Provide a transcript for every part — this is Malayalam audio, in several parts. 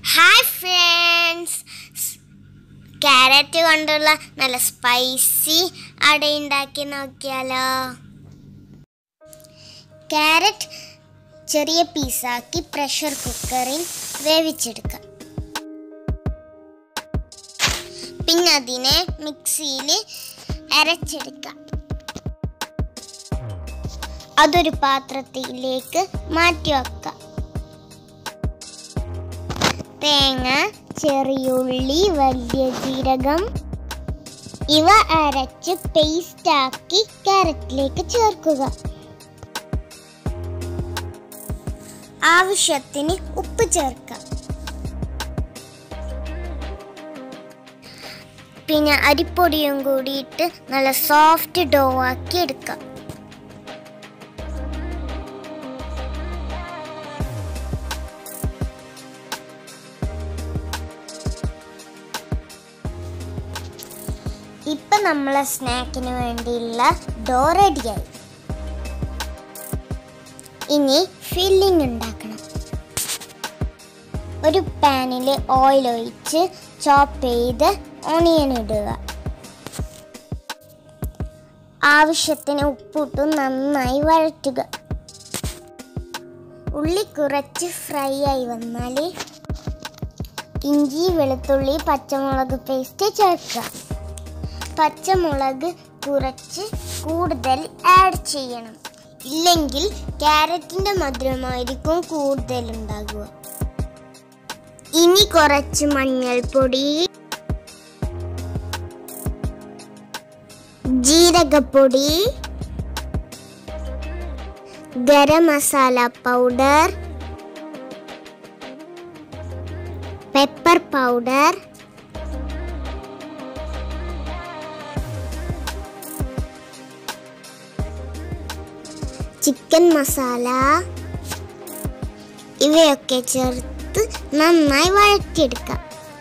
ഹായ് ഫ്രണ്ട്സ് ക്യാരറ്റ് കൊണ്ടുള്ള നല്ല സ്പൈസി അട ഉണ്ടാക്കി നോക്കിയാലോ ക്യാരറ്റ് ചെറിയ പീസാക്കി പ്രഷർ കുക്കറിൽ വേവിച്ചെടുക്കാം പിന്നെ അതിനെ മിക്സിയിൽ അരച്ചെടുക്കാം അതൊരു പാത്രത്തിലേക്ക് മാറ്റി വെക്കാം തേങ്ങ ചെറിയുള്ളി വലിയ ജീരകം ഇവ അരച്ച് പേസ്റ്റാക്കി ക്യാരറ്റിലേക്ക് ചേർക്കുക ആവശ്യത്തിന് ഉപ്പ് ചേർക്കാം പിന്നെ അരിപ്പൊടിയും കൂടിയിട്ട് നല്ല സോഫ്റ്റ് ഡോ ആക്കി എടുക്കാം ഇപ്പൊ നമ്മളെ സ്നാക്കിന് വേണ്ടിയുള്ള ഡോ റെഡിയായി ഇനി ഫില്ലിംഗ് ഉണ്ടാക്കണം ഒരു പാനിൽ ഓയിൽ ഒഴിച്ച് ചോപ്പ് ചെയ്ത് ഓണിയൻ ഇടുക ആവശ്യത്തിന് ഉപ്പിട്ട് നന്നായി വഴറ്റുക ഉള്ളി കുറച്ച് ഫ്രൈ ആയി വന്നാൽ ഇഞ്ചി വെളുത്തുള്ളി പച്ചമുളക് പേസ്റ്റ് ചേർക്കുക പച്ചമുളക് കുറച്ച് കൂടുതൽ ആഡ് ചെയ്യണം ഇല്ലെങ്കിൽ ക്യാരറ്റിന്റെ മധുരമായിരിക്കും കൂടുതൽ ഉണ്ടാകുക ഇനി കുറച്ച് മഞ്ഞൾപ്പൊടി ജീരകപ്പൊടി garam masala powder pepper powder chicken masala ഇവയൊക്കെ ചേർത്ത് നന്നായി വഴറ്റിയെടുക്കാം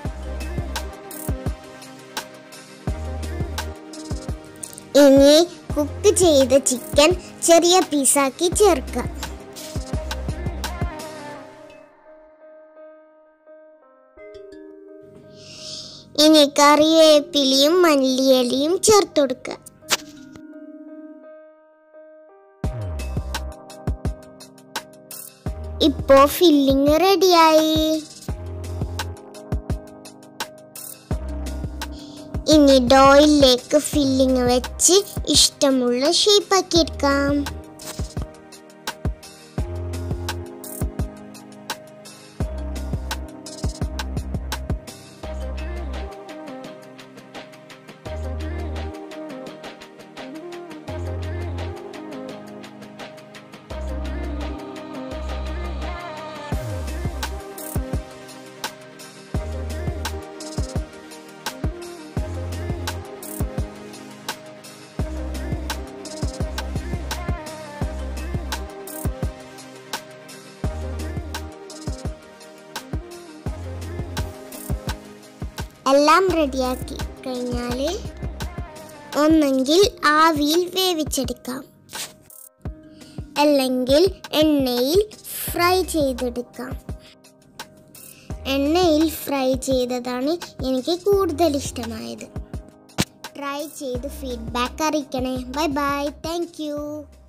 ഇനി കുക്ക് ചെയ്ത ചിക്കൻ ചെറിയ പീസാക്കി ചേർക്കുക ഇനി കറിവേപ്പിലയും മല്ലിയിലയും ചേർത്ത് കൊടുക്കുക ഇപ്പോ ഫില്ലിങ് റെഡിയായി ഇനി ഡോയിലേക്ക് ഫില്ലിങ് വെച്ച് ഇഷ്ടമുള്ള ഷേപ്പാക്കി എടുക്കാം എല്ലാം റെഡിയാക്കി കഴിഞ്ഞാൽ ഒന്നെങ്കിൽ ആവിയിൽ വേവിച്ചെടുക്കാം അല്ലെങ്കിൽ എണ്ണയിൽ ഫ്രൈ ചെയ്തെടുക്കാം എണ്ണയിൽ ഫ്രൈ ചെയ്തതാണ് എനിക്ക് കൂടുതൽ ഇഷ്ടമായത് ട്രൈ ചെയ്ത് ഫീഡ്ബാക്ക് അറിയിക്കണേ ബൈ ബൈ താങ്ക് യു